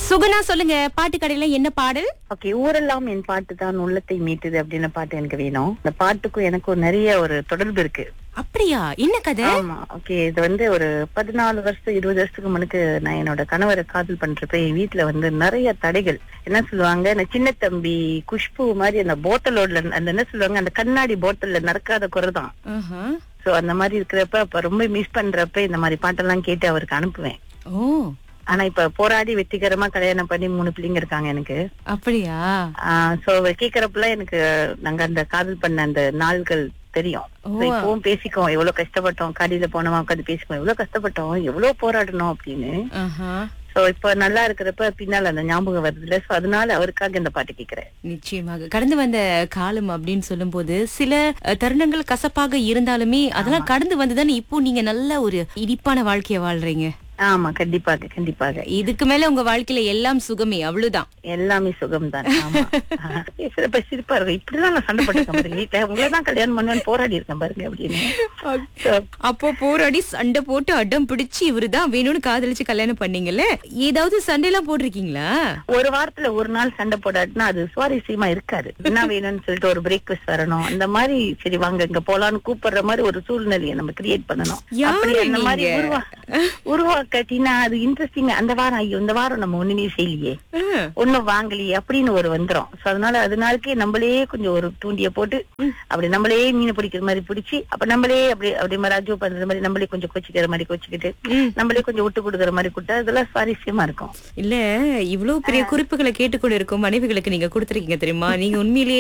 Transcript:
சுகுணா சொல்லுங்க பாட்டு கடையில என்ன பாடல் ஓகே ஊரெல்லாம் என் பாட்டு தான் உள்ளத்தை மீட்டுது அப்படின்னு பாட்டு எனக்கு வேணும் இந்த பாட்டுக்கும் எனக்கும் நிறைய ஒரு தொடர்பு இருக்கு அப்படியா என்ன கதை ஆமா ஓகே இது வந்து ஒரு பதினாலு வருஷம் இருபது வருஷத்துக்கு முன்னுக்கு நான் என்னோட கணவரை காதல் பண்றப்ப என் வீட்டுல வந்து நிறைய தடைகள் என்ன சொல்லுவாங்க இந்த சின்ன தம்பி குஷ்பு மாதிரி அந்த போத்தலோட அந்த என்ன சொல்லுவாங்க அந்த கண்ணாடி போத்தல்ல நடக்காத குறை தான் ஆஹா. சோ அந்த மாதிரி இருக்கிறப்ப அப்ப ரொம்ப மிஸ் பண்றப்ப இந்த மாதிரி பாட்டெல்லாம் கேட்டு அவருக்கு அனுப்புவேன் ஓ ஆனா இப்ப போராடி வெற்றிகரமா கல்யாணம் பண்ணி மூணு பிள்ளைங்க இருக்காங்க எனக்கு அப்படியா சோ கேக்குறப்பெல்லாம் எனக்கு நாங்க அந்த காதல் பண்ண அந்த நாள்கள் தெரியும் ஓ. So, இப்பவும் பேசிக்குவோம் எவ்வளவு கஷ்டப்பட்டோம் காடியில போனோமா உட்காந்து பேசிக்குவோம் எவ்வளவு கஷ்டப்பட்டோம் எவ்வளவு போராடணும் அப்படின்னு ஆஹா. சோ இப்ப நல்லா இருக்கிறப்ப பின்னால அந்த ஞாபகம் வருதுல்ல சோ அதனால அவருக்காக இந்த பாட்டு கேக்குறேன் நிச்சயமாக கடந்து வந்த காலம் அப்படின்னு சொல்லும்போது சில அஹ், தருணங்கள் கசப்பாக இருந்தாலுமே அதெல்லாம் கடந்து வந்துதானே இப்போ நீங்க நல்ல ஒரு இனிப்பான வாழ்க்கைய வாழ்றீங்க ஆமா கண்டிப்பாக கண்டிப்பாக இதுக்கு மேல உங்க வாழ்க்கையில எல்லாம் சுகமே அவ்வளவுதான் எல்லாமே சுகம் தான் ஆமா சிறப்பா சிரிப்பா இருக்கும் இப்படிதான் நான் சண்டை போட்டிருக்கேன் பாருங்க வீட்டுல உங்களதான் கல்யாணம் பண்ணுவேன் போராடி இருக்கேன் பாருங்க அப்படின்னு So, அப்போ போராடி சண்டை போட்டு அடம் பிடிச்சு இவருதான் வேணும்னு காதலிச்சு கல்யாணம் பண்ணீங்கல்ல ஏதாவது சண்டை எல்லாம் போட்டிருக்கீங்களா ஒரு வாரத்துல ஒரு நாள் சண்டை போடாட்டினா அது சுவாரஸ்யமா இருக்காது என்ன வேணும்னு சொல்லிட்டு ஒரு பிரேக்ஃபாஸ்ட் வரணும் அந்த மாதிரி சரி வாங்க இங்க போலான்னு கூப்பிடுற மாதிரி ஒரு சூழ்நிலையை நம்ம கிரியேட் பண்ணணும் யாரு அப்படி அந்த மாதிரி நீங்க? உருவா உருவாக்கட்டினா அது இன்ட்ரெஸ்டிங் அந்த வாரம் ஐயோ இந்த வாரம் நம்ம ஒண்ணுமே செய்யலையே அஹ், ஒண்ணும் வாங்கலையே அப்படின்னு ஒரு வந்துரும் சோ அதனால அதனாலக்கே நம்மளே கொஞ்சம் ஒரு தூண்டிய போட்டு அப்படி நம்மளே மீன் பிடிக்கிற மாதிரி பிடிச்சி அப்ப நம்மளே அப்படி அப்படி மாதிரி ராஜு பண்ற மாதிரி நம்மளே கொஞ்சம் கொச்சிக்கிற மாதிரி கொச்சிக்கிட்டு ம். நம்மளே கொஞ்சம் விட்டு கொடுக்குற மாதிரி கொடுத்தா அதெல்லாம் சுவாரஸ்யமா இருக்கும் இல்ல இவ்வளவு பெரிய குறிப்புகளை கேட்டுக்கொண்டு இருக்கும் மனைவிகளுக்கு நீங்க கொடுத்திருக்கீங்க தெரியுமா நீங்க உண்மையிலேயே